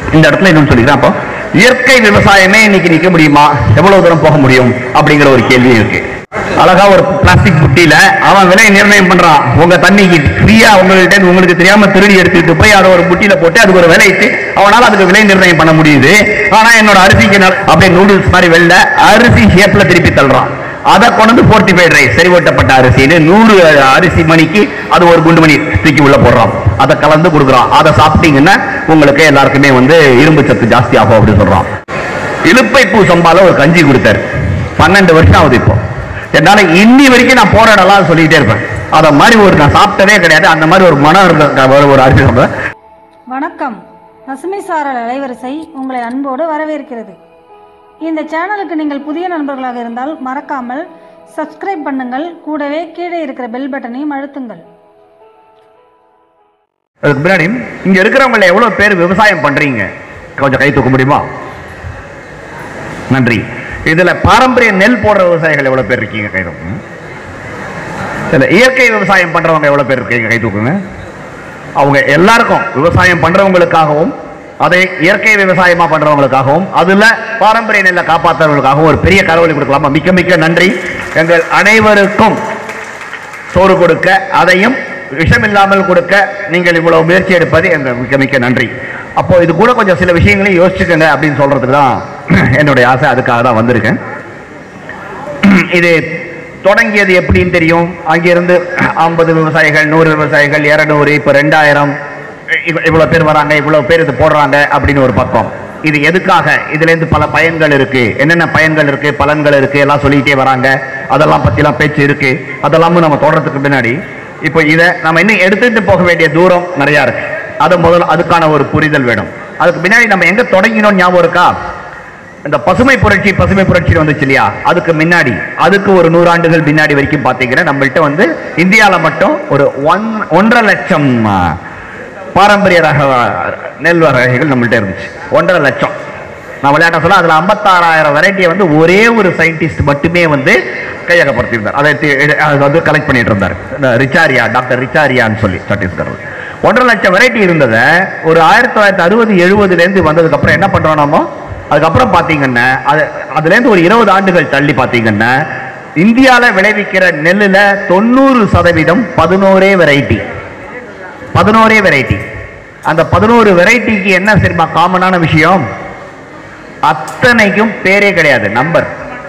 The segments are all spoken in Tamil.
இந்த இடத்துல இன்னும் சொல்லிக்கிறேன் அப்போ இயற்கை விவசாயமே இன்னைக்கு நிக்க முடியுமா எவ்வளவு தூரம் போக முடியும் அப்படிங்கிற ஒரு கேள்வி இருக்கு அழகா ஒரு பிளாஸ்டிக் புட்டியில அவன் விலை நிர்ணயம் பண்றான் உங்க தண்ணிக்கு ஃப்ரீயா உங்கள்கிட்ட இருந்து உங்களுக்கு தெரியாம திருடி எடுத்துட்டு போய் அதை ஒரு புட்டியில போட்டு அதுக்கு ஒரு விலையிட்டு அவனால அதுக்கு விலை நிர்ணயம் பண்ண முடியுது ஆனா என்னோட அரிசிக்கு ந- அப்படியே நூடுல்ஸ் மாதிரி வெள்ள அரிசி ஷேப்ல திருப்பி தள்ளுறான் அதை கொண்டு ஃபோர்ட்டிஃபைட் ரைஸ் செறிவூட்டப்பட்ட அரிசின்னு நூறு அரிசி மணிக்கு அது ஒரு குண்டு மணி தூக்கி உள்ள போடுறான் அதை கலந்து கொடுக்குறான் அதை சாப்பிட்டீங்கன்னா உங்களுக்கு எல்லாருக்குமே வந்து இரும்பு சத்து ஜாஸ்தி ஆகும் அப்படின்னு சொல்றான் இலுப்பை பூ சம்பால ஒரு கஞ்சி கொடுத்தாரு பன்னெண்டு வருஷம் ஆகுது இப்போ என்னால இன்னி வரைக்கும் நான் போராடலாம் சொல்லிக்கிட்டே இருப்பேன் அத மாதிரி ஒரு நான் சாப்பிட்டதே கிடையாது அந்த மாதிரி ஒரு மனம் இருக்க ஒரு- ஒரு அரிசி சாப்பிடுவேன் வணக்கம் பசுமை சாரல் அலைவரிசை உங்களை அன்போடு வரவேற்கிறது இந்த சேனலுக்கு நீங்கள் புதிய நண்பர்களாக இருந்தால் மறக்காமல் சப்ஸ்கிரைப் பண்ணுங்கள் கூடவே கீழே இருக்கிற பெல் பட்டனையும் அழுத்துங்கள் அதுக்கு முன்னாடி இங்க இருக்கிறவங்கள எவ்வளவு பேர் விவசாயம் பண்றீங்க கொஞ்சம் கை தூக்க முடியுமா நன்றி இதுல பாரம்பரிய நெல் போடுற விவசாயிகள் எவ்வளவு பேர் இருக்கீங்க கை தூக்குங்க இதுல இயற்கை விவசாயம் பண்றவங்க எவ்வளவு பேர் இருக்கீங்க கை தூக்குங்க அவங்க எல்லாருக்கும் விவசாயம் பண்றவங்களுக்காகவும் அதை இயற்கை விவசாயமா பண்றவங்களுக்காகவும் அதுல பாரம்பரிய நெல்லை காப்பாற்றுறவங்களுக்காகவும் ஒரு பெரிய கரவொலி கொடுக்கலாமா மிக்க மிக்க நன்றி எங்கள் அனைவருக்கும் சோறு கொடுக்க அதையும் விஷம் இல்லாமல் கொடுக்க நீங்கள் இவ்வளவு முயற்சி எடுப்பது எங்க மிக்க மிக்க நன்றி அப்போ இது கூட கொஞ்சம் சில விஷயங்களையும் யோசிச்சுக்கங்க அப்படின்னு சொல்றதுக்கு தான் என்னுடைய ஆசை அதுக்காக தான் வந்திருக்கேன் இது தொடங்கியது எப்படின்னு தெரியும் அங்கிருந்து ஐம்பது விவசாயிகள் நூறு விவசாயிகள் இரநூறு இப்போ ரெண்டாயிரம் இவ்- இவ்வளவு பேர் வராங்க இவ்வளவு பேர் இது போடுறாங்க அப்படின்னு ஒரு பக்கம் இது எதுக்காக இதுல இருந்து பல பயன்கள் இருக்கு என்னென்ன பயன்கள் இருக்கு பலன்கள் இருக்கு எல்லாம் சொல்லிக்கிட்டே வராங்க அதெல்லாம் பத்திலாம் பேச்சு இருக்கு அதெல்லாமும் நம்ம தொடர்றதுக்கு பின்னாடி இப்போ இதை நம்ம இன்னும் எடுத்துட்டு போக வேண்டிய தூரம் நிறைய இருக்கு அது முதல்ல அதுக்கான ஒரு புரிதல் வேணும் அதுக்கு பின்னாடி நம்ம எங்க தொடங்கினோம் ஞாபகம் இருக்கா இந்த பசுமை புரட்சி பசுமை புரட்சி வந்துச்சு இல்லையா அதுக்கு முன்னாடி அதுக்கு ஒரு நூறாண்டுகள் பின்னாடி வரைக்கும் பார்த்தீங்கன்னா நம்மள்ட்ட வந்து இந்தியாவில் மட்டும் ஒரு ஒன் ஒன்றரை லட்சம் ஆ, பாரம்பரிய ரக நெல் வகைகள் நம்மள்ட்ட இருந்துச்சு ஒன்றரை லட்சம் நான் விளையாட்ட சொல்ல அதில் ஐம்பத்தாறாயிரம் வெரைட்டியை வந்து ஒரே ஒரு சயின்டிஸ்ட் மட்டுமே வந்து கையகப்படுத்தியிருந்தார் அதை தி- அதை வந்து கலெக்ட் பண்ணிட்டு இருந்தார் இந்த ரிச்சாரியா டாக்டர் ரிச்சாரியான்னு சொல்லி சத்தீஸ்கர் ஒன்றரை லட்சம் வெரைட்டி இருந்ததை ஒரு ஆயிரத்தி தொள்ளாயிரத்தி அறுபது எழுபதுலேருந்து வந்ததுக்கப்புறம் என்ன பண்ணுறோம் நாமோ அதுக்கப்புறம் பார்த்தீங்கன்னா அது அதுலேருந்து ஒரு இருபது ஆண்டுகள் தள்ளி பார்த்தீங்கன்னா இந்தியாவில் விளைவிக்கிற நெல்லில் தொண்ணூறு சதவீதம் பதினோரே வெரைட்டி பதினோரே வெரைட்டி அந்த பதினோரு வெரைட்டிக்கு என்ன சரிமா காமனான விஷயம் அத்தனைக்கும் பேரே கிடையாது நம்பர்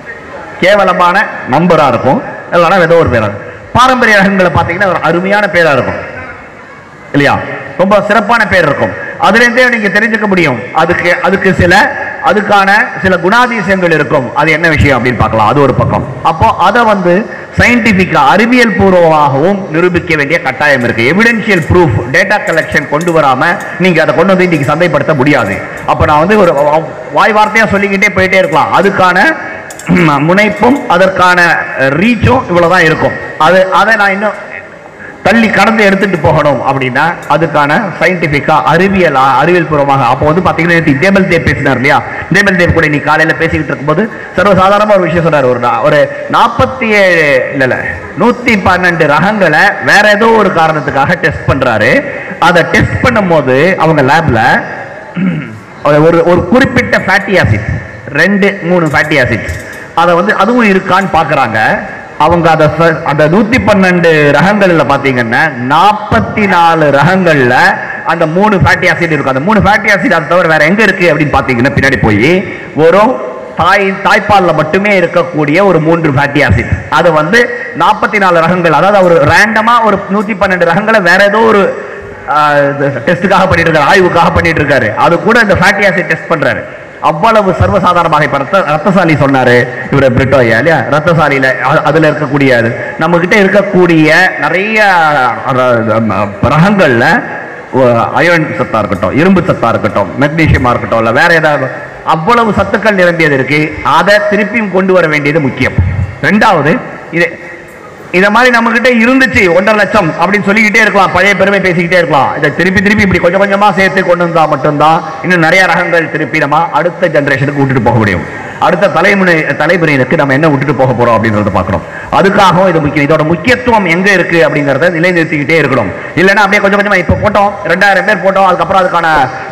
கேவலமான நம்பரா இருக்கும் இல்லைன்னா ஏதோ ஒரு பேரா இருக்கும் பாரம்பரிய ரகங்களை பார்த்தீங்கன்னா ஒரு அருமையான பேரா இருக்கும் இல்லையா ரொம்ப சிறப்பான பேர் இருக்கும் அதுலேருந்தே நீங்க தெரிஞ்சுக்க முடியும் அதுக்கு அதுக்கு சில அதுக்கான சில குணாதிசயங்கள் இருக்கும் அது என்ன விஷயம் அப்படின்னு பார்க்கலாம் அது ஒரு பக்கம் அப்போ அதை வந்து சயின்டிபிக்கா அறிவியல் பூர்வமாகவும் நிரூபிக்க வேண்டிய கட்டாயம் இருக்கு எவிடென்ஷியல் ப்ரூஃப் டேட்டா கலெக்ஷன் கொண்டு வராம நீங்க அதை கொண்டு வந்து இன்னைக்கு சந்தைப்படுத்த முடியாது அப்போ நான் வந்து ஒரு வாய் வார்த்தையா சொல்லிக்கிட்டே போயிட்டே இருக்கலாம் அதுக்கான முனைப்பும் அதற்கான ரீச்சும் இவ்வளவுதான் இருக்கும் அது அதை நான் இன்னும் தள்ளி கடந்து எடுத்துட்டு போகணும் அப்படின்னா அதுக்கான சயின்டிபிக்கா அறிவியல் அறிவியல் பூர்வமாக அப்போ வந்து பாத்தீங்கன்னா நேத்து தேபல் தேவ் பேசினார் இல்லையா தேபல் தேவ் கூட இன்னைக்கு காலையில பேசிக்கிட்டு இருக்கும்போது சர்வசாதாரணமா ஒரு விஷயம் சொன்னார் ஒரு நா- ஒரு நாற்பத்தி ஏழு இல்ல இல்ல நூத்தி பன்னெண்டு ரகங்களை வேற ஏதோ ஒரு காரணத்துக்காக டெஸ்ட் பண்றாரு அதை டெஸ்ட் பண்ணும்போது அவங்க லேப்ல ஒரு ஒரு குறிப்பிட்ட ஃபேட்டி ஆசிட் ரெண்டு மூணு ஃபேட்டி ஆசிட்ஸ் அதை வந்து அதுவும் இருக்கான்னு பார்க்கறாங்க அவங்க அதை ச- அந்த நூத்தி பன்னெண்டு ரகங்கள்ல பாத்தீங்கன்னா நாற்பத்தி நாலு ரகங்கள்ல அந்த மூணு ஃபேட்டி ஆசிட் இருக்கும் அந்த மூணு ஃபேட்டி ஆசிட் அதை தவிர வேற எங்க இருக்கு அப்படின்னு பாத்தீங்கன்னா பின்னாடி போய் வெறும் தாய் தாய்ப்பால்ல மட்டுமே இருக்கக்கூடிய ஒரு மூன்று ஃபேட்டி ஆசிட் அது வந்து நாற்பத்தி நாலு ரகங்கள் அதாவது ஒரு ரேண்டமா ஒரு நூத்தி பன்னெண்டு ரகங்களை வேற ஏதோ ஒரு டெஸ்ட்டுக்காக பண்ணிட்டு இருக்காரு ஆய்வுக்காக பண்ணிட்டு இருக்காரு அது கூட இந்த ஃபேட்டி ஆசிட் டெஸ்ட் பண்றாரு அவ்வளவு சர்வசாதாரணமாக இப்ப ரத்த ரத்தசாலி சொன்னாரு இவர் பிரிட்டோயா இல்லையா ரத்தசாலியில அ- அதுல இருக்கக்கூடிய அது நம்ம கிட்ட இருக்கக்கூடிய நிறைய ர- ம- ரகங்கள்ல அயன் சத்தா இருக்கட்டும் இரும்பு சத்தா இருக்கட்டும் மெக்னீசியமா இருக்கட்டும் இல்ல வேற ஏதாவது அவ்வளவு சத்துக்கள் நிரம்பியது இருக்கு அதை திருப்பியும் கொண்டு வர வேண்டியது முக்கியம் ரெண்டாவது இது இத மாதிரி நம்ம கிட்ட இருந்துச்சு ஒன்றரை லட்சம் அப்படின்னு சொல்லிக்கிட்டே இருக்கலாம் பழைய பெருமை பேசிக்கிட்டே இருக்கலாம் இதை திருப்பி திருப்பி இப்படி கொஞ்சம் கொஞ்சமா சேர்த்து கொண்டு வந்தா மட்டும்தான் இன்னும் நிறைய ரகங்கள் திருப்பி நம்ம அடுத்த ஜெனரேஷனுக்கு விட்டுட்டு போக முடியும் அடுத்த தலைமுறை தலைமுறையினருக்கு நம்ம என்ன விட்டுட்டு போக போறோம் அப்படின்றத பார்க்கணும் அதுக்காகவும் இது முக்கியம் இதோட முக்கியத்துவம் எங்க இருக்கு அப்படிங்கறத நிலைநிறுத்திக்கிட்டே இருக்கணும் இல்லைன்னா அப்படியே கொஞ்சம் கொஞ்சமா இப்ப போட்டோம் ரெண்டாயிரம் பேர் போட்டோம் அதுக்கப்புறம் அதுக்கான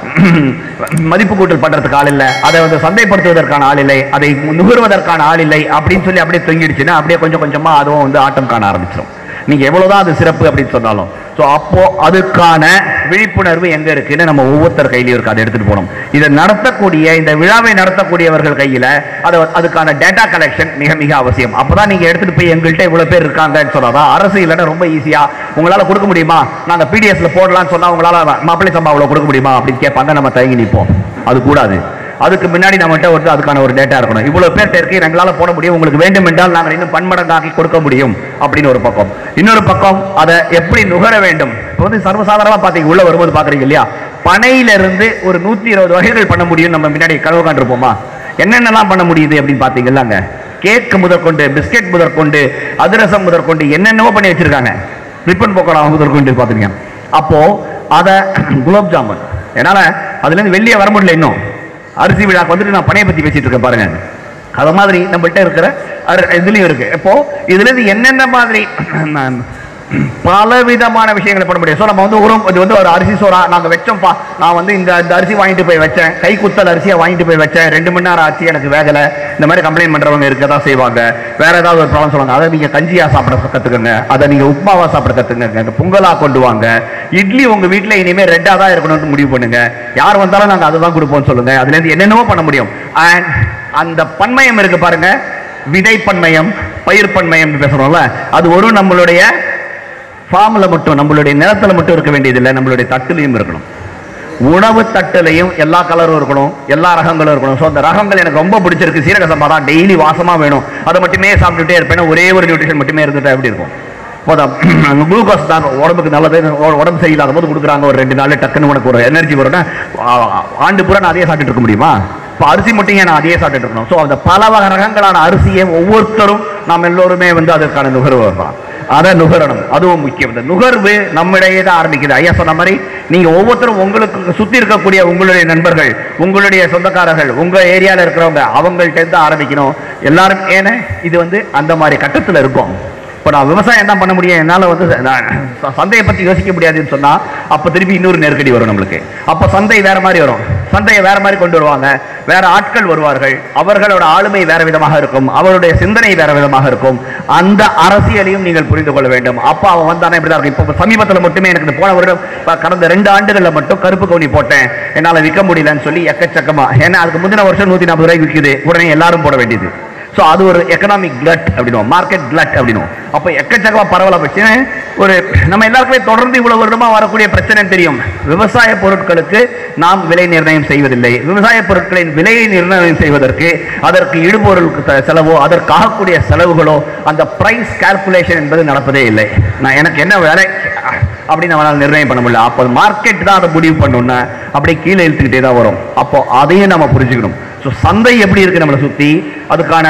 மதிப்பு கூட்டல் பண்றதுக்கு ஆள் இல்லை அதை வந்து சந்தைப்படுத்துவதற்கான ஆள் இல்லை அதை நுகர்வதற்கான ஆள் இல்லை அப்படின்னு சொல்லி அப்படியே தொங்கிடுச்சுன்னா அப்படியே கொஞ்சம் கொஞ்சமா அதுவும் வந்து ஆட்டம் காண ஆரம்பிச்சிடும் நீங்க எவ்வளவுதான் அது சிறப்பு அப்படின்னு சொன்னாலும் ஸோ அப்போ அதுக்கான விழிப்புணர்வு எங்க இருக்குன்னு நம்ம ஒவ்வொருத்தர் கையிலையும் இருக்கு அதை எடுத்துட்டு போகணும் இதை நடத்தக்கூடிய இந்த விழாவை நடத்தக்கூடியவர்கள் கையில அதை அதுக்கான டேட்டா கலெக்ஷன் மிக மிக அவசியம் அப்பதான் நீங்க எடுத்துட்டு போய் எங்கள்கிட்ட இவ்வளவு பேர் இருக்காங்கன்னு சொன்னாதான் அரசு இல்லைன்னா ரொம்ப ஈஸியா உங்களால கொடுக்க முடியுமா நாங்க பிடிஎஸ்ல போடலாம்னு சொன்னா உங்களால மாப்பிள்ளை சம்பாவில் கொடுக்க முடியுமா அப்படின்னு கேட்பாங்க நம்ம தயங்கி நிற்போம் அது கூடாது அதுக்கு முன்னாடி நம்மகிட்ட ஒரு அதுக்கான ஒரு டேட்டா இருக்கணும் இவ்வளவு பேர்ட்ட இருக்கு எங்களால போட முடியும் உங்களுக்கு வேண்டும் என்றால் நாங்கள் இன்னும் பன்மடங்காக்கி கொடுக்க முடியும் அப்படின்னு ஒரு பக்கம் இன்னொரு பக்கம் அதை எப்படி நுகர வேண்டும் இப்போ வந்து சர்வசாதாரணமா பாத்தீங்க உள்ள வரும்போது பாக்குறீங்க இல்லையா பனையில இருந்து ஒரு நூத்தி இருபது வகைகள் பண்ண முடியும் நம்ம முன்னாடி கனவு காண்டிருப்போமா என்னென்னலாம் பண்ண முடியுது அப்படின்னு பாத்தீங்கல்லாங்க கேக் முதற்கொண்டு பிஸ்கெட் முதற்கொண்டு அதிரசம் முதற்கொண்டு என்னென்னவோ பண்ணி வச்சிருக்காங்க ரிப்பன் பக்கோடா முதற்கொண்டு பாத்துருங்க அப்போ அதை குலோப் ஜாமுன் என்னால அதுல இருந்து வெளியே வர முடியல இன்னும் அரிசி விழாக்கு வந்துட்டு நான் பனையை பத்தி பேசிட்டு இருக்கேன் பாருங்க அது மாதிரி நம்மள்ட்ட இருக்கிற அரு- இதுலயும் இருக்கு இப்போ இதுல இருந்து என்னென்ன மாதிரி நான் பல விதமான விஷயங்களை பண்ண முடியும் ஸோ நம்ம வந்து உரம் இது வந்து ஒரு அரிசி சோறா நாங்கள் வச்சோம்ப்பா நான் வந்து இந்த இந்த அரிசி வாங்கிட்டு போய் வச்சேன் கை குத்தல் அரிசியை வாங்கிட்டு போய் வச்சேன் ரெண்டு மணி நேரம் ஆச்சு எனக்கு வேகலை இந்த மாதிரி கம்ப்ளைண்ட் பண்றவங்க இருக்க தான் செய்வாங்க வேற ஏதாவது ஒரு ப்ராப்ளம் சொல்லுவாங்க அதை நீங்க கஞ்சியா சாப்பிட கத்துக்கங்க அதை நீங்க உப்புமாவா சாப்பிட கத்துக்கங்க பொங்கலா கொண்டு வாங்க இட்லி உங்க வீட்ல இனிமே ரெட்டா தான் இருக்கணும்னு முடிவு பண்ணுங்க யார் வந்தாலும் நாங்க அதை தான் கொடுப்போம்னு சொல்லுங்க அதுல இருந்து என்னென்னவோ பண்ண முடியும் அண்ட் அந்த பன்மயம் இருக்கு பாருங்க விதை பன்மயம் பயிர் பன்மயம் பேசுறோம்ல அது ஒரு நம்மளுடைய ஃபார்ம்ல மட்டும் நம்மளுடைய நிலத்துல மட்டும் இருக்க வேண்டியதில்லை நம்மளுடைய தட்டுலையும் இருக்கணும் உணவு தட்டுலையும் எல்லா கலரும் இருக்கணும் எல்லா ரகங்களும் இருக்கணும் ஸோ அந்த ரகங்கள் எனக்கு ரொம்ப பிடிச்சிருக்கு சீரக சம்பா தான் டெய்லி வாசமா வேணும் அதை மட்டுமே சாப்பிட்டுட்டே இருப்பேன் ஒரே ஒரு நியூட்ரிஷன் மட்டுமே இருந்துட்டா எப்படி இருக்கும் போதும் குளுக்கோஸ் தான் உடம்புக்கு நல்லது உ- உடம்பு சரியில்லாத போது கொடுக்குறாங்க ஒரு ரெண்டு நாள் டக்குன்னு உனக்கு ஒரு எனர்ஜி வரும்னா ஆ- ஆண்டு பூரா நான் அதையே சாப்பிட்டுட்டு இருக்க முடியுமா இப்போ அரிசி மட்டும் ஏன் நான் அதையே சாப்பிட்டுட்டு இருக்கணும் ஸோ அந்த பல வகை ரகங்களான அரிசியை ஒவ்வொருத்தரும் நாம் எல்லோருமே வந்து அதற்கான நுகர்வோர் தான் அதை நுகரணும் அதுவும் முக்கியம் இந்த நுகர்வு நம்மிடையே தான் ஆரம்பிக்குது ஐயா சொன்ன மாதிரி நீங்க ஒவ்வொருத்தரும் உங்களுக்கு சுத்தி இருக்கக்கூடிய உங்களுடைய நண்பர்கள் உங்களுடைய சொந்தக்காரர்கள் உங்க ஏரியால இருக்கிறவங்க அவங்கள்ட்ட இருந்து ஆரம்பிக்கணும் எல்லாரும் ஏன்னா இது வந்து அந்த மாதிரி கட்டத்துல இருக்கும் இப்போ நான் விவசாயம் தான் பண்ண முடியும் என்னால் வந்து நான் ச- சந்தையை பற்றி யோசிக்க முடியாதுன்னு சொன்னால் அப்போ திருப்பி இன்னொரு நெருக்கடி வரும் நம்மளுக்கு அப்போ சந்தை வேற மாதிரி வரும் சந்தையை வேற மாதிரி கொண்டு வருவாங்க வேற ஆட்கள் வருவார்கள் அவர்களோட ஆளுமை வேற விதமாக இருக்கும் அவருடைய சிந்தனை வேற விதமாக இருக்கும் அந்த அரசியலையும் நீங்கள் புரிந்து கொள்ள வேண்டும் அப்போ அவன் வந்தானே இப்படி தான் இருக்கும் இப்போ சமீபத்தில் மட்டுமே எனக்கு இந்த போன வருடம் ப- கடந்த ரெண்டு ஆண்டுகளில் மட்டும் கருப்பு கவுனி போட்டேன் என்னால் விற்க முடியலன்னு சொல்லி எக்கச்சக்கமா ஏன்னா அதுக்கு முந்தின வருஷம் நூற்றி நாற்பது ரூபாய்க்கு விற்குது உடனே எல்லாரும் போட வேண்டியது ஸோ அது ஒரு எக்கனாமிக் கிளட் அப்படின்னுவோம் மார்க்கெட் கிளட் அப்படின்னுவோம் அப்போ எக்கச்சக்கமா பரவலாக போச்சு ஏன்னா, ஒரு நம்ம எல்லாருக்குமே தொடர்ந்து இவ்வளவு வருடமா வரக்கூடிய பிரச்சனை தெரியும் விவசாய பொருட்களுக்கு நாம் விலை நிர்ணயம் செய்வதில்லை விவசாய பொருட்களின் விலையை நிர்ணயம் செய்வதற்கு அதற்கு இடுபொருளுக்கு த- செலவோ அதற்கு ஆகக்கூடிய செலவுகளோ அந்த பிரைஸ் கால்குலேஷன் என்பது நடப்பதே இல்லை நான் எனக்கு என்ன வேலை அப்படின்னு நம்மளால நிர்ணயம் பண்ண முடியல அப்போ மார்க்கெட் தான் அதை முடிவு பண்ணணும்னா அப்படியே கீழே இழுத்துக்கிட்டே தான் வரும் அப்போ அதையும் நம்ம புரிஞ்சுக்கணும் ஸோ சந்தை எப்படி இருக்கு நம்மளை சுத்தி அதுக்கான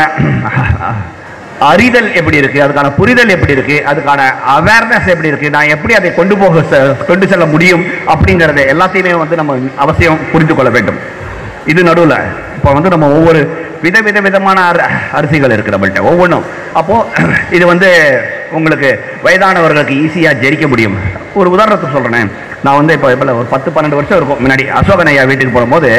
அறிதல் எப்படி இருக்கு அதுக்கான புரிதல் எப்படி இருக்கு அதுக்கான அவேர்னஸ் எப்படி இருக்கு நான் எப்படி அதை கொண்டு போக செ- கொண்டு செல்ல முடியும் அப்படிங்கறத எல்லாத்தையுமே வந்து நம்ம அவசியம் புரிந்து கொள்ள வேண்டும் இது நடுவுல இப்போ வந்து நம்ம ஒவ்வொரு வித வித விதமான அரி- அரிசிகள் இருக்கு நம்மள்ட்ட ஒவ்வொன்றும் அப்போ இது வந்து உங்களுக்கு வயதானவர்களுக்கு ஈஸியா ஜெரிக்க முடியும் ஒரு உதாரணத்துக்கு சொல்றேன் நான் வந்து இப்போ இப்போ ஒரு பத்து பன்னெண்டு வருஷம் இருக்கும் முன்னாடி அசோகன் ஐயா வீட்டுக்கு போகும்போது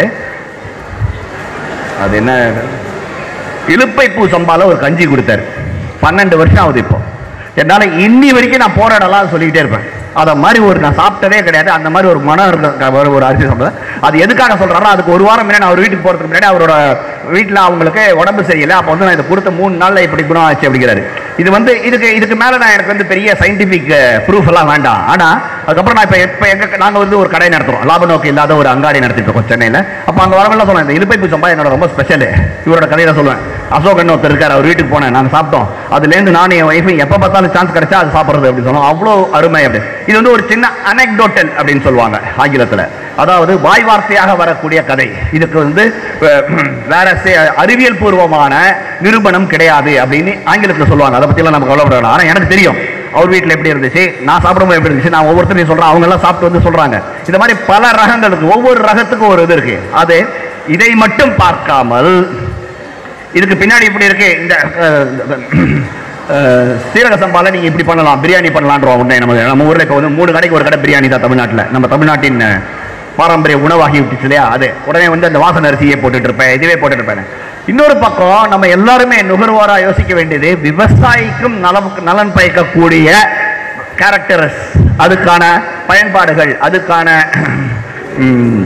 அது என்ன இலுப்பை பூ சம்பால ஒரு கஞ்சி கொடுத்தாரு பன்னெண்டு வருஷம் ஆகுது இப்போ என்னால இன்னி வரைக்கும் நான் போராடலாம் சொல்லிக்கிட்டே இருப்பேன் அத மாதிரி ஒரு நான் சாப்பிட்டதே கிடையாது அந்த மாதிரி ஒரு மனம் இருக்க ஒரு- ஒரு அரிசி சாப்பிட்டது அது எதுக்காக சொல்றாரோ அதுக்கு ஒரு வாரம் முன்னாடி அவர் வீட்டுக்கு போறதுக்கு முன்னாடி அவரோட வீட்டில் அவங்களுக்கு உடம்பு சரியில்லை அப்போ வந்து நான் இதை கொடுத்த மூணு நாள்ல இப்படி குணம் ஆச்சு அப்படிங்கிறாரு இது வந்து இதுக்கு இதுக்கு மேல நான் எனக்கு வந்து பெரிய சயின்டிபிக் ப்ரூஃப் எல்லாம் வேண்டாம் ஆனா அதுக்கப்புறம் நான் இப்போ இப்போ எங்க நாங்க வந்து ஒரு கடை நடத்துறோம் லாப நோக்கு இல்லாத ஒரு அங்காடி நடத்திட்டு இருக்கோம் சென்னையில அப்போ அங்க வரவெல்லாம் சொல்லுவேன் இந்த இலுப்பை பூ சம்பா என்னோட ரொம்ப ஸ்பெஷல் இவரோட கதையில சொல்லுவேன் அசோகன் ஒருத்தர் இருக்காரு அவர் வீட்டுக்கு போனேன் நாங்க சாப்பிட்டோம் அதுலேருந்து நானும் என் ஒய்ஃபும் எப்போ பார்த்தாலும் சான்ஸ் கிடைச்சா அது சாப்பிட்றது அப்படின்னு சொன்னோம் அவ்வளோ அருமை அப்படி இது வந்து ஒரு சின்ன அனெக்டோட்டல் அப்படின்னு சொல்லுவாங்க ஆங்கிலத்துல அதாவது வாய் வார்த்தையாக வரக்கூடிய கதை இதுக்கு வந்து அஹ், வேற சே- அறிவியல் பூர்வமான நிரூபணம் கிடையாது அப்படின்னு ஆங்கிலத்துல சொல்லுவாங்க அதை பத்தியெல்லாம் நம்ம கவலைப்பட வேணாம் ஆனா எனக்கு தெரியும் அவர் வீட்டில் எப்படி இருந்துச்சு நான் சாப்பிடும்போது எப்படி இருந்துச்சு நான் ஒவ்வொருத்தரையும் சொல்றேன் அவங்க எல்லாம் சாப்பிட்டு வந்து சொல்றாங்க இந்த மாதிரி பல ரகங்கள் இருக்கு ஒவ்வொரு ரகத்துக்கும் ஒரு இது இருக்கு அது இதை மட்டும் பார்க்காமல் இதுக்கு பின்னாடி இப்படி இருக்கு இந்த அஹ், அஹ், சீரக சம்பால நீங்க இப்படி பண்ணலாம் பிரியாணி பண்ணலான்றோம் உடனே நம்ம நம்ம ஊர்ல இப்போ வந்து மூணு கடைக்கு ஒரு கடை பிரியாணி தான் தமிழ்நாட்டில் நம்ம தமிழ்நாட்டின் அஹ், பாரம்பரிய உணவாகி விட்டுச்சு இல்லையா அது உடனே வந்து அந்த வாசனை அரிசியே போட்டுட்டு இருப்பேன் இதுவே போட்டுட்டு இருப்பேன் இன்னொரு பக்கம் நம்ம எல்லாருமே நுகர்வோரா யோசிக்க வேண்டியது விவசாயிக்கும் நலவுக்கு நலன் பயக்கக்கூடிய கேரக்டர்ஸ் அதுக்கான பயன்பாடுகள் அதுக்கான ம்,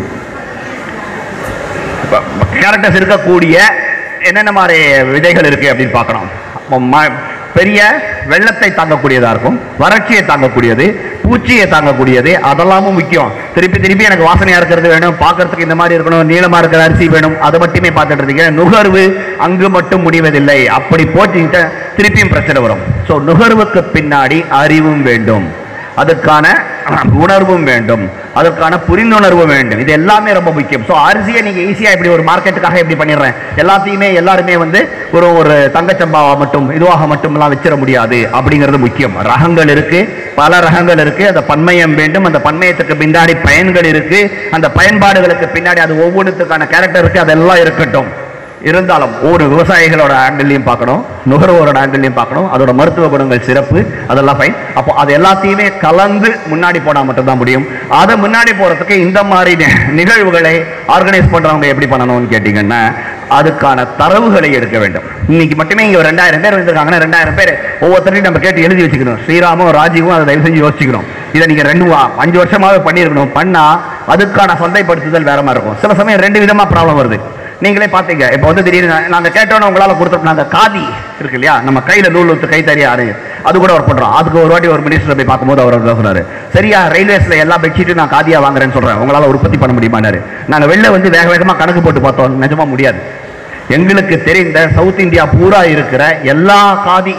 கேரக்டர்ஸ் இருக்கக்கூடிய என்னென்ன மாதிரி விதைகள் இருக்கு அப்படின்னு பார்க்கணும் அப்போ ம- பெரிய வெள்ளத்தை தாங்கக்கூடியதா இருக்கும் வறட்சியை தாங்கக்கூடியது பூச்சியை தாங்கக்கூடியது அதெல்லாமும் முக்கியம் திருப்பி திருப்பி எனக்கு வாசனையா இருக்கிறது வேணும் பார்க்கறதுக்கு இந்த மாதிரி இருக்கணும் நீளமா இருக்கிற அரிசி வேணும் அதை மட்டுமே பார்த்துட்டு இருக்கீங்க நுகர்வு அங்கு மட்டும் முடிவதில்லை அப்படி போட்டிக்கிட்ட திருப்பியும் பிரச்சனை வரும் ஸோ நுகர்வுக்கு பின்னாடி அறிவும் வேண்டும் அதுக்கான உணர்வும் வேண்டும் அதற்கான புரிந்துணர்வு வேண்டும் இது எல்லாமே ரொம்ப முக்கியம் ஸோ அரிசியை நீங்க ஈஸியா இப்படி ஒரு மார்க்கெட்டுக்காக எப்படி பண்ணிடுறேன் எல்லாத்தையுமே எல்லாருமே வந்து ஒரு ஒரு தங்கச்சம்பாவா மட்டும் இதுவாக மட்டும்லாம் வச்சிட முடியாது அப்படிங்கிறது முக்கியம் ரகங்கள் இருக்கு பல ரகங்கள் இருக்கு அந்த பன்மயம் வேண்டும் அந்த பன்மயத்துக்கு பின்னாடி பயன்கள் இருக்கு அந்த பயன்பாடுகளுக்கு பின்னாடி அது ஒவ்வொன்றுத்துக்கான கேரக்டர் இருக்கு அதெல்லாம் இருக்கட்டும் இருந்தாலும் ஒரு விவசாயிகளோட ஆங்கிள்லையும் பார்க்கணும் நுகர்வோரோட ஆங்கிள்லையும் பார்க்கணும் அதோட மருத்துவ குணங்கள் சிறப்பு அதெல்லாம் ஃபைன் அப்போ அது எல்லாத்தையுமே கலந்து முன்னாடி போனால் மட்டும்தான் முடியும் அதை முன்னாடி போறதுக்கு இந்த மாதிரி நி- நிகழ்வுகளை ஆர்கனைஸ் பண்றவங்க எப்படி பண்ணணும்னு கேட்டிங்கன்னா அதுக்கான தரவுகளை எடுக்க வேண்டும் இன்னைக்கு மட்டுமே இங்க ஒரு ரெண்டாயிரம் பேர் வந்திருக்காங்கன்னா ரெண்டாயிரம் பேர் ஒவ்வொருத்தரையும் நம்ம கேட்டு எழுதி வச்சுக்கணும் ஸ்ரீராமும் ராஜீவும் அதை தயவு செஞ்சு யோசிச்சுக்கணும் இதை நீங்க ரெண்டு வா- அஞ்சு வருஷமாவே பண்ணியிருக்கணும் பண்ணா அதுக்கான சந்தைப்படுத்துதல் வேற மாதிரி இருக்கும் சில சமயம் ரெண்டு விதமா ப்ராப்ளம் வருது நீங்களே பார்த்தீங்க இப்போ வந்து திடீர்னு நா- நாங்க கேட்டோன்னு உங்களால கொடுத்தோம் நாங்க காதி இருக்கு இல்லையா நம்ம கையில நூல் ஊத்து கை தறியா அது கூட ஒர்க் பண்றோம் அதுக்கு ஒரு வாட்டி ஒரு மினிஸ்டர் போய் பார்க்கும்போது அவர் தான் சொன்னாரு சரியா ரயில்வேஸ்ல எல்லா பெட்ஷீட்டும் நான் காதியா வாங்குறேன்னு சொல்றேன் உங்களால உற்பத்தி பண்ண முடியுமானாரு நாங்க வெளில வந்து வேக வேகமா கணக்கு போட்டு பார்த்தோம் நிஜமா முடியாது எங்களுக்கு தெரிந்த சவுத் இந்தியா பூரா இருக்கிற எல்லா காதி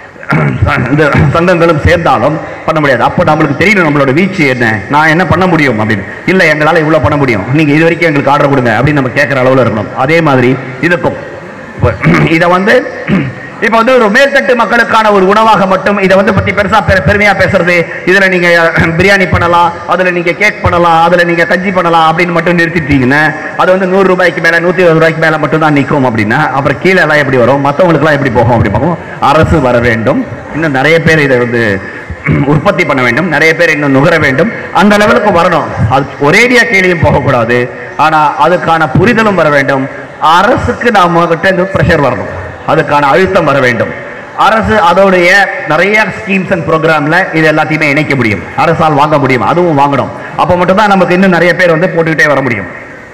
இந்த சங்கங்களும் சேர்ந்தாலும் பண்ண முடியாது அப்போ நம்மளுக்கு தெரியணும் நம்மளோட வீச்சு என்ன நான் என்ன பண்ண முடியும் அப்படின்னு இல்லை எங்களால் இவ்வளோ பண்ண முடியும் நீங்கள் இது வரைக்கும் எங்களுக்கு ஆர்டர் கொடுங்க அப்படின்னு நம்ம கேட்குற அளவில் இருக்கணும் அதே மாதிரி இதுக்கும் இப்போ இதை வந்து இப்போ வந்து ஒரு மேல்தட்டு மக்களுக்கான ஒரு உணவாக மட்டும் இதை வந்து பற்றி பெருசாக பெ பெருமையாக பேசுறது இதில் நீங்கள் பிரியாணி பண்ணலாம் அதில் நீங்கள் கேக் பண்ணலாம் அதில் நீங்கள் கஞ்சி பண்ணலாம் அப்படின்னு மட்டும் நிறுத்திட்டீங்கன்னா அது வந்து நூறு ரூபாய்க்கு மேலே நூற்றி இருபது ரூபாய்க்கு மேலே மட்டும் தான் நிற்கும் அப்படின்னா அப்புறம் கீழே எல்லாம் எப்படி வரும் மற்றவங்களுக்குலாம் எப்படி போகும் அப்படி போகும் அரசு வர வேண்டும் இன்னும் நிறைய பேர் இதை வந்து உற்பத்தி பண்ண வேண்டும் நிறைய பேர் இன்னும் நுகர வேண்டும் அந்த லெவலுக்கு வரணும் அது ஒரேடியா கீழேயும் போகக்கூடாது ஆனா அதுக்கான புரிதலும் வர வேண்டும் அரசுக்கு நாம கிட்ட இருந்து ப்ரெஷர் வரணும் அதுக்கான அழுத்தம் வர வேண்டும் அரசு அதோடைய நிறைய ஸ்கீம்ஸ் அண்ட் ப்ரோக்ராம்ல இது எல்லாத்தையுமே இணைக்க முடியும் அரசால் வாங்க முடியும் அதுவும் வாங்கணும் அப்போ மட்டும்தான் நமக்கு இன்னும் நிறைய பேர் வந்து போட்டுக்கிட்டே வர முடியும்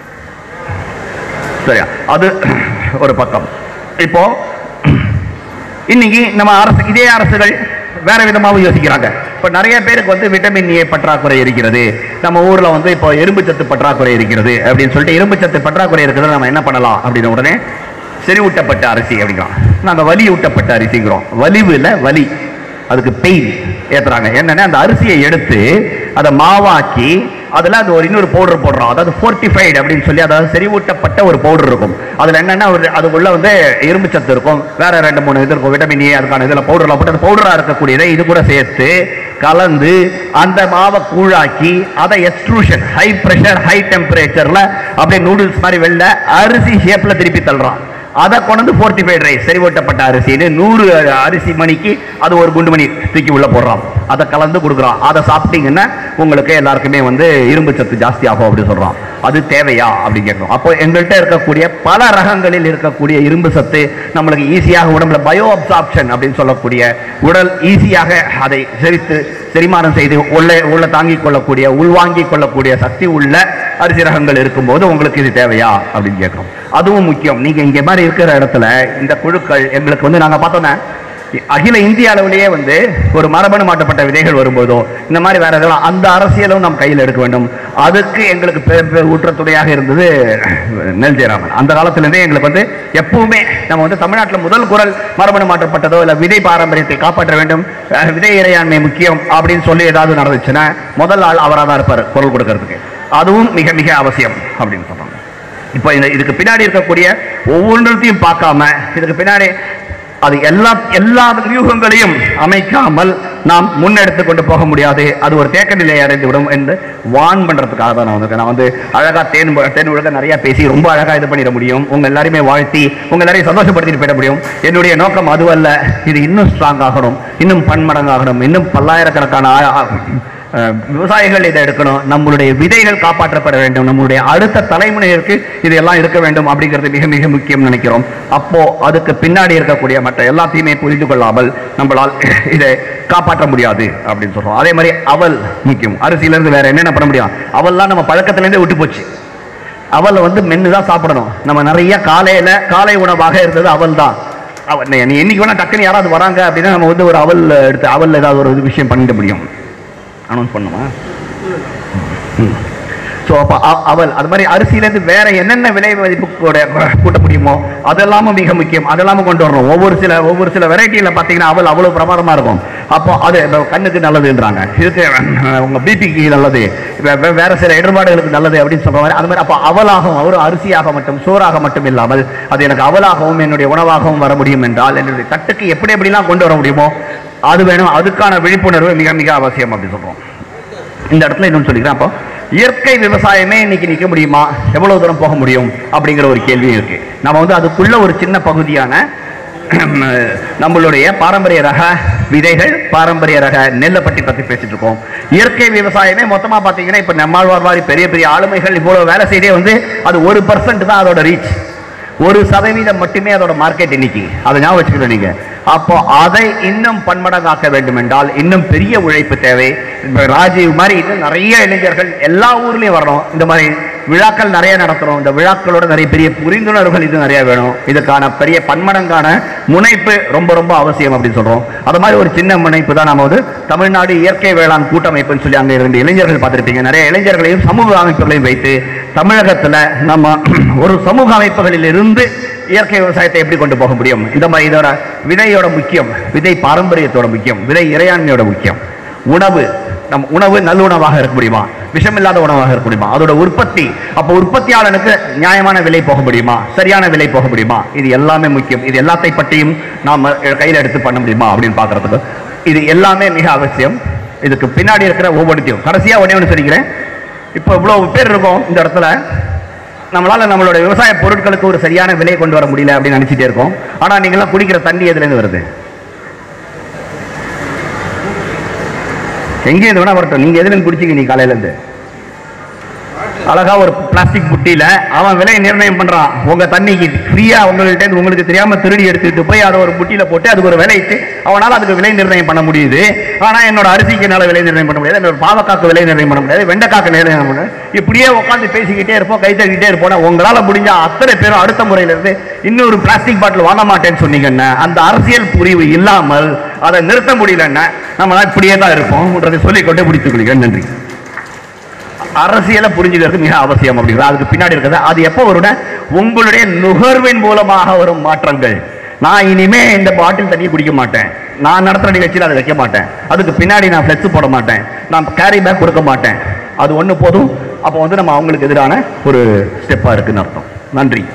சரியா அது ஒரு பக்கம் இப்போ இன்னைக்கு நம்ம அரசு இதே அரசுகள் வேற விதமாகவும் யோசிக்கிறாங்க இப்போ நிறைய பேருக்கு வந்து விட்டமின் ஏ பற்றாக்குறை இருக்கிறது நம்ம ஊர்ல வந்து இப்போ எறும்பு சத்து பற்றாக்குறை இருக்கிறது அப்படின்னு சொல்லிட்டு எறும்பு சத்து பற்றாக்குறை இருக்கிறது நம்ம என்ன பண்ணலாம் அப்படின்னு உடனே செறிவூட்டப்பட்ட அரிசி அப்படிங்கிறோம் நாங்க வலியூட்டப்பட்ட அரிசிங்கிறோம் வலிவு இல்ல வலி அதுக்கு பெயின் ஏத்துறாங்க என்னன்னா அந்த அரிசியை எடுத்து அதை மாவாக்கி அதில் அது ஒரு இன்னொரு பவுடர் போடுறோம் அதாவது ஃபோர்ட்டிஃபைடு அப்படின்னு சொல்லி அதாவது செறிவூட்டப்பட்ட ஒரு பவுடர் இருக்கும் அதில் என்னென்னா ஒரு அதுக்குள்ள வந்து இரும்பு சத்து இருக்கும் வேற ரெண்டு மூணு இது இருக்கும் விட்டமின் ஏ அதுக்கான இதில் பவுடரில் போட்டு அந்த பவுடராக இருக்கக்கூடியதை இது கூட சேர்த்து கலந்து அந்த மாவை கூழாக்கி அதை எக்ஸ்ட்ரூஷன் ஹை ப்ரெஷர் ஹை டெம்பரேச்சரில் அப்படியே நூடுல்ஸ் மாதிரி வெளில அரிசி ஷேப்பில் திருப்பி தள்ளுறான் அதை கொண்டு வந்து ஃபோர்ட்டிஃபைட் ரைஸ் செறிவூட்டப்பட்ட அரிசின்னு நூறு அரிசி மணிக்கு அது ஒரு குண்டு மணி தூக்கி உள்ள போடுறோம் அதை கலந்து கொடுக்குறோம் அதை சாப்பிட்டீங்கன்னா உங்களுக்கு எல்லாருக்குமே வந்து இரும்பு சத்து ஜாஸ்தி ஆகும் அப்படின்னு சொல்றோம் அது தேவையா அப்படின்னு கேட்கணும் அப்போ எங்கள்கிட்ட இருக்கக்கூடிய பல ரகங்களில் இருக்கக்கூடிய இரும்பு சத்து நம்மளுக்கு ஈஸியாக உடம்புல பயோ அப்சார்ப்ஷன் அப்படின்னு சொல்லக்கூடிய உடல் ஈஸியாக அதை செரித்து செரிமானம் செய்து உள்ள உள்ள தாங்கிக் கொள்ளக்கூடிய உள்வாங்கிக் கொள்ளக்கூடிய சக்தி உள்ள அரிசி ரகங்கள் இருக்கும்போது உங்களுக்கு இது தேவையா அப்படின்னு கேட்குறோம் அதுவும் முக்கியம் நீங்க இங்க மாதிரி இருக்கிற இடத்துல இந்த குழுக்கள் எங்களுக்கு வந்து நாங்க பார்த்தோன்னா அகில இந்திய அளவிலேயே வந்து ஒரு மரபணு மாற்றப்பட்ட விதைகள் வரும்போதோ இந்த மாதிரி வேற எதெல்லாம் அந்த அரசியலும் நம் கையில் எடுக்க வேண்டும் அதுக்கு எங்களுக்கு பெ- பெ- ஊற்றத்துணையாக இருந்தது நெல் ஜெயராமன் அந்த காலத்திலிருந்தே எங்களுக்கு வந்து எப்பவுமே நம்ம வந்து தமிழ்நாட்டில் முதல் குரல் மரபணு மாற்றப்பட்டதோ இல்லை விதை பாரம்பரியத்தை காப்பாற்ற வேண்டும் அஹ், விதை இறையாண்மை முக்கியம் அப்படின்னு சொல்லி ஏதாவது நடந்துச்சுன்னா முதல் ஆள் அவராக தான் இருப்பார் குரல் கொடுக்கறதுக்கு அதுவும் மிக மிக அவசியம் அப்படின்னு சொல்றாங்க இப்போ இந்த இதுக்கு பின்னாடி இருக்கக்கூடிய ஒவ்வொன்றத்தையும் பார்க்காம இதுக்கு பின்னாடி அது எல்லா எல்லா வியூகங்களையும் அமைக்காமல் நாம் முன்னெடுத்து கொண்டு போக முடியாது அது ஒரு தேக்க நிலையை அடைந்து விடும் என்று வான் பண்றதுக்காக தான் நான் வந்திருக்கேன் நான் வந்து அழகா தேன் ப- தேன் உலக நிறைய பேசி ரொம்ப அழகா இது பண்ணிட முடியும் உங்க எல்லாரையுமே வாழ்த்தி உங்க எல்லாரையும் சந்தோஷப்படுத்திட்டு போயிட முடியும் என்னுடைய நோக்கம் அதுவல்ல இது இன்னும் ஸ்ட்ராங் ஆகணும் இன்னும் பன்மடங்காகணும் இன்னும் பல்லாயிரக்கணக்கான ஆ- ஆ- அஹ் விவசாயிகள் இதை எடுக்கணும் நம்மளுடைய விதைகள் காப்பாற்றப்பட வேண்டும் நம்மளுடைய அடுத்த தலைமுறையிற்கு இதெல்லாம் இருக்க வேண்டும் அப்படிங்கிறது மிக மிக முக்கியம் நினைக்கிறோம் அப்போ அதுக்கு பின்னாடி இருக்கக்கூடிய மற்ற எல்லாத்தையுமே புரிந்து கொள்ளாமல் நம்மளால் இதை காப்பாற்ற முடியாது அப்படின்னு சொல்றோம் அதே மாதிரி அவல் முக்கியம் அரிசியிலிருந்து வேற என்னென்ன பண்ண முடியும் அவல்லாம் நம்ம பழக்கத்திலேருந்தே விட்டு போச்சு அவலை வந்து மென்று தான் சாப்பிடணும் நம்ம நிறைய காலையில காலை உணவாக இருந்தது அவல் தான் அவ- நீ நீ என்னைக்கு வேணா டக்குன்னு யாராவது வராங்க அப்படின்னா நம்ம வந்து ஒரு அவல் எடுத்து அவல் ஏதாவது ஒரு இது விஷயம் பண்ணிட முடியும் அனௌன்ஸ் பண்ணுமா ஸோ அப்போ அவல் அது மாதிரி அரிசியிலேருந்து வேற என்னென்ன விலை மதிப்பு கூட கூட்ட முடியுமோ அதெல்லாமும் மிக முக்கியம் அதெல்லாமும் கொண்டு வரணும் ஒவ்வொரு சில ஒவ்வொரு சில வெரைட்டியில் பார்த்தீங்கன்னா அவல் அவ்வளோ பிரமாதமாக இருக்கும் அப்போ அது இந்த கண்ணுக்கு நல்லதுன்றாங்க இதுக்கு அஹ், உங்க பிபிக்கு நல்லது வே- வே- வேற சில இடர்பாடுகளுக்கு நல்லது அப்படின்னு சொல்ற மாதிரி அது மாதிரி அப்போ அவலாகவும் ஒரு அரிசியாக மட்டும் சோறாக மட்டும் இல்லாமல் அது எனக்கு அவலாகவும் என்னுடைய உணவாகவும் வர முடியும் என்றால் என்னுடைய தட்டுக்கு எப்படி எப்படிலாம் கொண்டு வர முடியுமோ அது வேணும் அதுக்கான விழிப்புணர்வு மிக மிக அவசியம் அப்படின்னு சொல்றோம் இந்த இடத்துல இன்னொன்று சொல்லிக்கிறேன் அப்போ இயற்கை விவசாயமே இன்னைக்கு நிற்க முடியுமா எவ்வளவு தூரம் போக முடியும் அப்படிங்கிற ஒரு கேள்வி இருக்கு நம்ம வந்து அதுக்குள்ள ஒரு சின்ன பகுதியான நம்மளுடைய பாரம்பரிய ரக விதைகள் பாரம்பரிய ரக நெல்லை பற்றி பத்தி பேசிட்டு இருக்கோம் இயற்கை விவசாயமே மொத்தமா பாத்தீங்கன்னா இப்ப நம்மாழ்வார் மாதிரி பெரிய பெரிய ஆளுமைகள் இவ்வளவு வேலை செய்தே வந்து அது ஒரு பர்சன்ட் தான் அதோட ரீச் ஒரு சதவீதம் மட்டுமே அதோட மார்க்கெட் இன்னைக்கு அதை ஞாபகம் வச்சுக்கணும் நீங்க அப்போ அதை இன்னும் பன்மடங்காக்க வேண்டும் என்றால் இன்னும் பெரிய உழைப்பு தேவை இப்ப ராஜீவ் மாதிரி இன்னும் நிறைய இளைஞர்கள் எல்லா ஊர்லயும் வரணும் இந்த மாதிரி விழாக்கள் நிறைய நடத்துறோம் இந்த விழாக்களோட நிறைய பெரிய புரிந்துணர்வுகள் இது நிறைய வேணும் இதுக்கான பெரிய பன்மடங்கான முனைப்பு ரொம்ப ரொம்ப அவசியம் அப்படின்னு சொல்றோம் அது மாதிரி ஒரு சின்ன முனைப்பு தான் நம்ம வந்து தமிழ்நாடு இயற்கை வேளாண் கூட்டமைப்புன்னு சொல்லி அங்க இரண்டு இளைஞர்கள் பார்த்திருப்பீங்க நிறைய இளைஞர்களையும் சமூக அமைப்புகளையும் வைத்து தமிழகத்துல நம்ம ஒரு சமூக அமைப்புகளில் இருந்து இயற்கை விவசாயத்தை எப்படி கொண்டு போக முடியும் இந்த மாதிரி இதோட விதையோட முக்கியம் விதை பாரம்பரியத்தோட முக்கியம் விதை இறையாண்மையோட முக்கியம் உணவு நம் உணவு நல்லுணவாக இருக்க முடியுமா விஷமில்லாத உணவாக இருக்க முடியுமா அதோட உற்பத்தி அப்போ உற்பத்தியாளனுக்கு நியாயமான விலை போக முடியுமா சரியான விலை போக முடியுமா இது எல்லாமே முக்கியம் இது எல்லாத்தை பற்றியும் நாம் கையில் எடுத்து பண்ண முடியுமா அப்படின்னு பார்க்கறதுக்கு இது எல்லாமே மிக அவசியம் இதுக்கு பின்னாடி இருக்கிற ஒவ்வொன்றையும் கடைசியா ஒண்ணே ஒன்று சொல்லிக்கிறேன் இப்போ இவ்வளவு பேர் இருக்கோம் இந்த இடத்துல நம்மளால நம்மளோட விவசாய பொருட்களுக்கு ஒரு சரியான விலை கொண்டு வர முடியல அப்படின்னு நினைச்சிட்டே இருக்கோம் ஆனா நீங்களாம் குடிக்கிற தண்ணி எதுல இருந்து வருது எங்கே இருந்து வேணா வரட்டும் நீங்க எதுல இருந்து குடிச்சீங்க நீ காலையில இருந்து அழகா ஒரு பிளாஸ்டிக் புட்டியில அவன் விலை நிர்ணயம் பண்றான் உங்க தண்ணிக்கு ஃப்ரீயா உங்கள்கிட்ட இருந்து உங்களுக்கு தெரியாம திருடி எடுத்துட்டு போய் அதை ஒரு புட்டியில போட்டு அதுக்கு ஒரு விலை இட்டு அவனால அதுக்கு விலை நிர்ணயம் பண்ண முடியுது ஆனா என்னோட அரிசிக்கு என்னால விலை நிர்ணயம் பண்ண முடியாது என்னோட பாவக்காக்கு விலை நிர்ணயம் பண்ண முடியாது வெண்டைக்காக்கு விலை நிர்ணயம் பண்ண முடியாது இப்படியே உட்காந்து பேசிக்கிட்டே இருப்போம் கை தட்டிக்கிட்டே இருப்போம் உங்களால முடிஞ்ச அத்தனை பேரும் அடுத்த முறையில இருந்து இன்னொரு பிளாஸ்டிக் பாட்டில் வாங்க மாட்டேன்னு சொன்னீங்கன்னா அந்த அரசியல் புரிவு இல்லாமல் அதை நிறுத்த முடியலன்னா நம்ம இப்படியே தான் இருப்போம்ன்றதை சொல்லிக்கொண்டே முடித்துக் கொள்கிறேன் நன்றி அரசியலை புரிஞ்சுக்கிறது மிக அவசியம் அப்படிங்கிறது அதுக்கு பின்னாடி இருக்கிறது அது எப்போ வரும்னா உங்களுடைய நுகர்வின் மூலமாக வரும் மாற்றங்கள் நான் இனிமே இந்த பாட்டில் தண்ணி குடிக்க மாட்டேன் நான் நடத்துற நிகழ்ச்சியில் அதை வைக்க மாட்டேன் அதுக்கு பின்னாடி நான் ஃப்ளெக்ஸ் போட மாட்டேன் நான் கேரி பேக் கொடுக்க மாட்டேன் அது ஒன்று போதும் அப்போ வந்து நம்ம அவங்களுக்கு எதிரான ஒரு ஸ்டெப்பாக இருக்குன்னு அர்த்தம் நன்றி